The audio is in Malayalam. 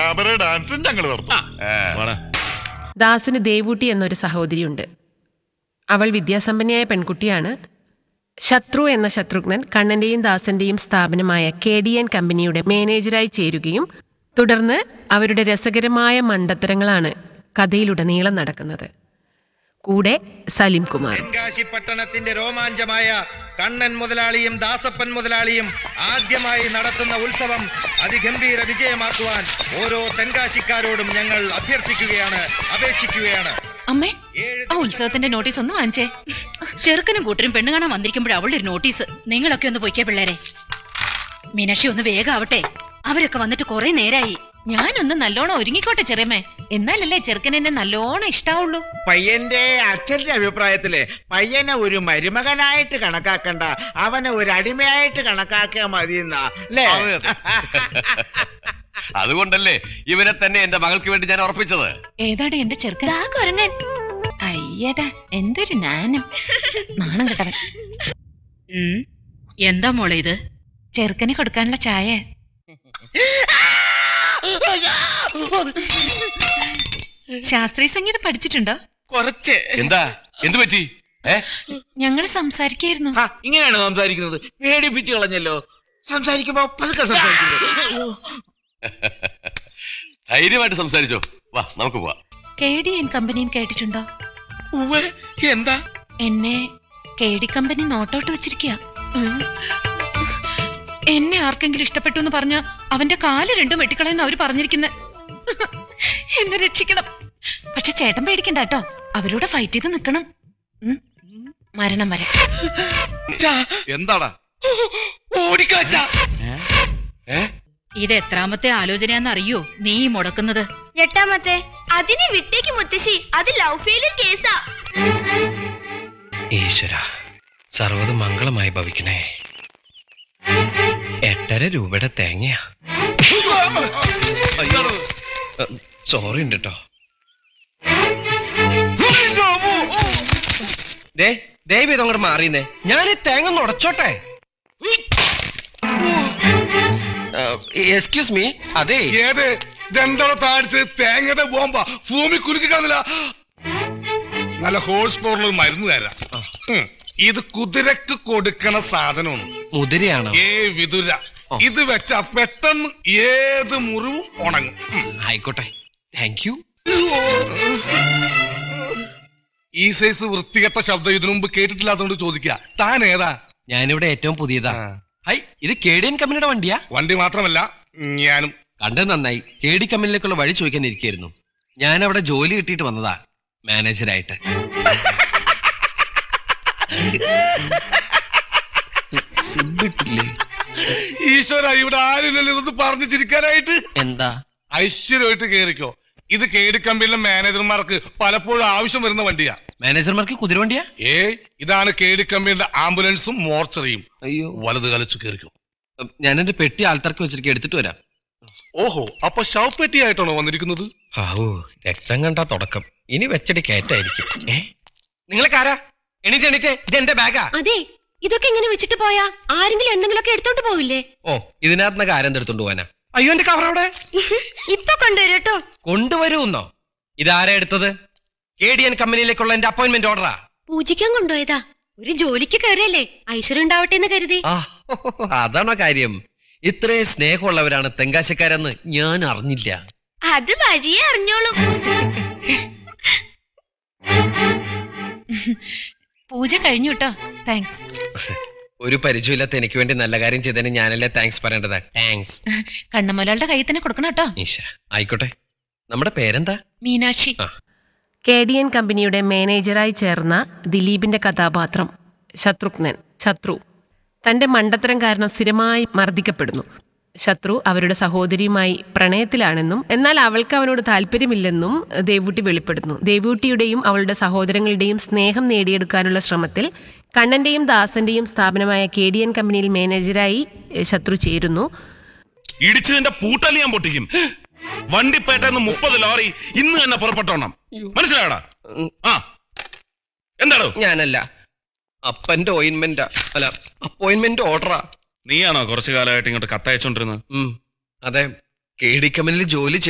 കലാപര ഡാൻസും ഞങ്ങൾ നടത്തും വാടാ. ദാസിന് ദേവൂട്ടി എന്നൊരു സഹോദരിയുണ്ട് അവൾ വിദ്യാസമ്പന്നയായ പെൺകുട്ടിയാണ് ശത്രു എന്ന ശത്രുഘ്നൻ കണ്ണന്റെയും ദാസന്റെയും സ്ഥാപനമായ കെ ഡി എൻ കമ്പനിയുടെ മാനേജരായി ചേരുകയും തുടർന്ന് അവരുടെ രസകരമായ മണ്ടത്തരങ്ങളാണ് കഥയിലുടനീളം നടക്കുന്നത് കൂടെ സലിം കുമാർ തെങ്കാശി പട്ടണത്തിന്റെ രോമാഞ്ചമായ കണ്ണൻ മുതലാളിയും ദാസപ്പൻ മുതലാളിയും ആദ്യമായി നടത്തുന്ന ഉത്സവം അതിഗംഭീര വിജയമാക്കുവാൻ ഓരോ തെങ്കാശിക്കാരോടും ഞങ്ങൾ അഭ്യർത്ഥിക്കുകയാണ് അപേക്ഷിക്കുകയാണ് അമ്മേ ആ ഉത്സവത്തിന്റെ നോട്ടീസ് ഒന്ന് വാങ്ങിച്ചേ ചെറുക്കനും കൂട്ടരും പെണ്ണ് കാണാൻ വന്നിരിക്കുമ്പോൾ അവളുടെ ഒരു നോട്ടീസ് നിങ്ങളൊക്കെ ഒന്ന് പൊയ്ക്കേ പിള്ളേരെ മീനാക്ഷി ഒന്ന് വേഗാവട്ടെ അവരൊക്കെ വന്നിട്ട് കുറെ നേരായി ഞാനൊന്ന് നല്ലോണം ഒരുങ്ങിക്കോട്ടെ ചെറിയമ്മേ എന്നാലല്ലേ ചെറുക്കൻ എന്നെ നല്ലോണം ഇഷ്ടാവുള്ളൂ പയ്യന്റെ അച്ഛന്റെ അഭിപ്രായത്തില് പയ്യനെ ഒരു മരുമകനായിട്ട് കണക്കാക്കണ്ട അവനെ ഒരു അടിമയായിട്ട് കണക്കാക്കിയാ മതി എന്നാ അല്ലേ അതുകൊണ്ടല്ലേ ഇവരെ തന്നെ എന്റെ മകൾക്ക് വേണ്ടി ഞാൻ ഉറപ്പിച്ചത് ഏതാടെ എന്റെ ചെറുക്കൻ അയ്യടാ എന്തൊരു നാനം നാണം കെട്ടവൻ ഉം, എന്താ മോളെ ഇത് ചെറുക്കന് കൊടുക്കാനുള്ള ചായ ശാസ്ത്രീയ സംഗീതം പഠിച്ചിട്ടുണ്ടോ കുറച്ച് എന്താ എന്തു പറ്റി ഏ ഞങ്ങൾ സംസാരിക്കായിരുന്നു ആ, ഇങ്ങനെയാണ് സംസാരിക്കുന്നത് പേടിപ്പിച്ച് കളഞ്ഞല്ലോ സംസാരിക്കുമ്പോ പതുക്കെ സംസാരിക്കുന്നു ധൈര്യമായിട്ട് സംസാരിച്ചോ വാ നമുക്ക് പോവാം കെ ഡി എൻ കമ്പനിയും കേട്ടിട്ടുണ്ടോ ഉവ്വ്, എന്താ എന്നെ കെ ഡി കമ്പനി നോട്ടൗട്ട് വെച്ചിരിക്കുക എന്നെ ആർക്കെങ്കിലും ഇഷ്ടപ്പെട്ടു എന്ന് പറഞ്ഞ അവന്റെ കാല് രണ്ടും വെട്ടിക്കളയെന്ന് അവര് പറഞ്ഞിരിക്കുന്നെ എന്നെ രക്ഷിക്കണം പക്ഷെ ചേട്ടൻ പേടിക്കണ്ട കേട്ടോ അവരോട് ഫൈറ്റ് ചെയ്ത് നിക്കണം ഉം. മരണം വരെ എന്താടാ ഓടിക്കാച്ച ഏ ഇത് എത്രാമത്തെ ആലോചനയാന്ന് അറിയോ നീ ഈ മുടക്കുന്നത് എട്ടാമത്തെ അതിനെ വിട്ടേക്ക് മുത്തശ്ശി അത് ലവ് ഫെയിലിയർ കേസാ ഈശ്വര സർവ്വത് മംഗളമായി ഭവിക്കണേ എട്ടര രൂപയുടെ തേങ്ങയാ സോറി ഉണ്ട് കേട്ടോ ദേ ദയവ് ഇത് അങ്ങോട്ട് മാറിയുന്നേ ഞാൻ ഈ തേങ്ങ ഒന്ന് ഉടച്ചോട്ടെ എക്സ്ക്യൂസ് മീ അതെ ഏത് ഇതെന്താണോ താഴ്ച തേങ്ങയുടെ ബോംബ ഭൂമി കുലുക്കി കാണുന്നില്ല നല്ല ഹോഴ്സ് പവറിൽ ഒരു മരുന്ന് തരാം ഉം. ഇത് കുതിരക്ക് കൊടുക്കണ സാധനമാണ് മുതിരയാണോ ഏ വിതുര ഇത് വെച്ച പെട്ടെന്ന് ഏത് മുറിവും ഉണങ്ങും ഉം. ആയിക്കോട്ടെ താങ്ക് യു ഈ സൈസ് വൃത്തികെട്ട ശബ്ദം ഇതിനു മുമ്പ് കേട്ടിട്ടില്ലാത്തതുകൊണ്ട് ചോദിക്കുക താൻ ഏതാ ഞാനിവിടെ ഏറ്റവും പുതിയതാ ഹൈ ഇത് കേടിയൻ കമ്പനിയുടെ വണ്ടിയാ വണ്ടി മാത്രമല്ല ഞാനും കണ്ടത് നന്നായി കെ ഡി കമ്പനിയിലേക്കുള്ള വഴി ചോദിക്കാൻ ഇരിക്കായിരുന്നു ഞാൻ അവിടെ ജോലി കിട്ടിയിട്ട് വന്നതാ മാനേജരായിട്ട് സിബിട്ടില്ലേ ഈശ്വര ഇവിടെ ആരുമില്ലല്ലോ ഇതൊന്ന് പറഞ്ഞു ചിരിക്കാനായിട്ട് എന്താ ഐശ്വര്യമായിട്ട് കേറിക്കോ ഇത് കേടി കമ്പനിയിലെ മാനേജർമാർക്ക് പലപ്പോഴും ആവശ്യം വരുന്ന വണ്ടിയാ മാനേജർമാർക്ക് കുതിരവണ്ടിയാ ഏ ഇതാണ് കേടി കമ്പനിയുടെ ആംബുലൻസും മോർച്ചറിയും അയ്യോ വലത് കലച്ചു കേറിക്കോ ഞാൻ എന്റെ പെട്ടി ആൾക്കാർക്ക് വെച്ചിരിക്കും എടുത്തിട്ട് വരാം ഓഹോ അപ്പൊ ശവപ്പെട്ടിയായിട്ടാണോ വന്നിരിക്കുന്നത് ആവൂ രക്തം കണ്ടാ തുടക്കം ഇനി വെച്ചടി കയറ്റായിരിക്കും ഏ നിങ്ങളെ കാരാ എണീറ്റ് എണീറ്റേ ഇത് എന്റെ ബാഗാ അതെ ഇതൊക്കെ ഇങ്ങനെ വെച്ചിട്ട് പോയാ ആരെങ്കിലും എന്തെങ്കിലുമൊക്കെ എടുത്തോണ്ട് പോവില്ലേ ഓ ഇതിനകത്ത് ആരെന്ത് എടുത്തോണ്ട് പോവാനാ അയ്യോ എന്റെ കവർ അവിടെ ഇപ്പൊ കൊണ്ടുവരും കേട്ടോ കൊണ്ടുവരൂന്നോ ഇതാരാ എടുത്തത് കെ ഡി എൻ കമ്പനിയിലേക്കുള്ള എന്റെ അപ്പോയിന്റ്മെന്റ് ഓർഡറാ പൂജിക്കാൻ കൊണ്ടുപോയതാ ഒരു ജോലിക്ക് കയറിയല്ലേ ഐശ്വര്യം ഉണ്ടാവട്ടെ എന്ന് കരുതി ആ അതാണോ കാര്യം ഇത്രയും സ്നേഹമുള്ളവരാണ് തെങ്കാശക്കാരെന്ന് ഞാൻ അറിഞ്ഞില്ല അത് വഴിയേ അറിഞ്ഞോളൂ പൂജ കഴിഞ്ഞു കേട്ടോ താങ്ക്സ് ഒരു പരിചയമില്ലാത്ത എനിക്ക് വേണ്ടി നല്ല കാര്യം ചെയ്തതിന് ഞാനല്ലേ താങ്ക്സ് പറയേണ്ടതാ താങ്ക്സ് കണ്ണമൊരാളുടെ കയ്യിൽ തന്നെ കൊടുക്കണം കേട്ടോ ഈശ്വര ആയിക്കോട്ടെ നമ്മുടെ പേരെന്താ മീനാക്ഷി കെ ഡി എൻ കമ്പനിയുടെ മാനേജറായി ചേർന്ന ദിലീപിന്റെ കഥാപാത്രം ശത്രുഘ്നൻ ശത്രു തന്റെ മണ്ടത്തരം കാരണം സ്ഥിരമായി മർദ്ദിക്കപ്പെടുന്നു ശത്രു അവരുടെ സഹോദരിയുമായി പ്രണയത്തിലാണെന്നും എന്നാൽ അവൾക്ക് അവനോട് താല്പര്യമില്ലെന്നും ദേവൂട്ടി വെളിപ്പെടുന്നു ദേവൂട്ടിയുടെയും അവളുടെ സഹോദരങ്ങളുടെയും സ്നേഹം നേടിയെടുക്കാനുള്ള ശ്രമത്തിൽ കണ്ണന്റെയും ദാസന്റെയും സ്ഥാപനമായ കെ ഡി എൻ കമ്പനിയിൽ മാനേജരായി എഹ്, ശത്രു ചേരുന്നു ഇടിച്ചതിന്റെ പൂട്ടല് ഞാൻ പൊട്ടിക്കും വണ്ടിപ്പേട്ടെന്ന് മുപ്പത് ലോറി ഇന്ന് തന്നെ പുറപ്പെട്ടോണം മനസ്സിലായടാ ആ എന്താടോ ഞാനല്ല അപ്പന്റെ ഓയിൻമെന്റാ അല്ല അപ്പോയിന്റ്മെന്റ് ഓർഡറാ നീയാണോ കുറച്ചു കാലമായിട്ട് ഇങ്ങോട്ട് കത്തയച്ചോണ്ടിരുന്നത് അതെ കെ ഡി കമ്പനിയിൽ ജോലി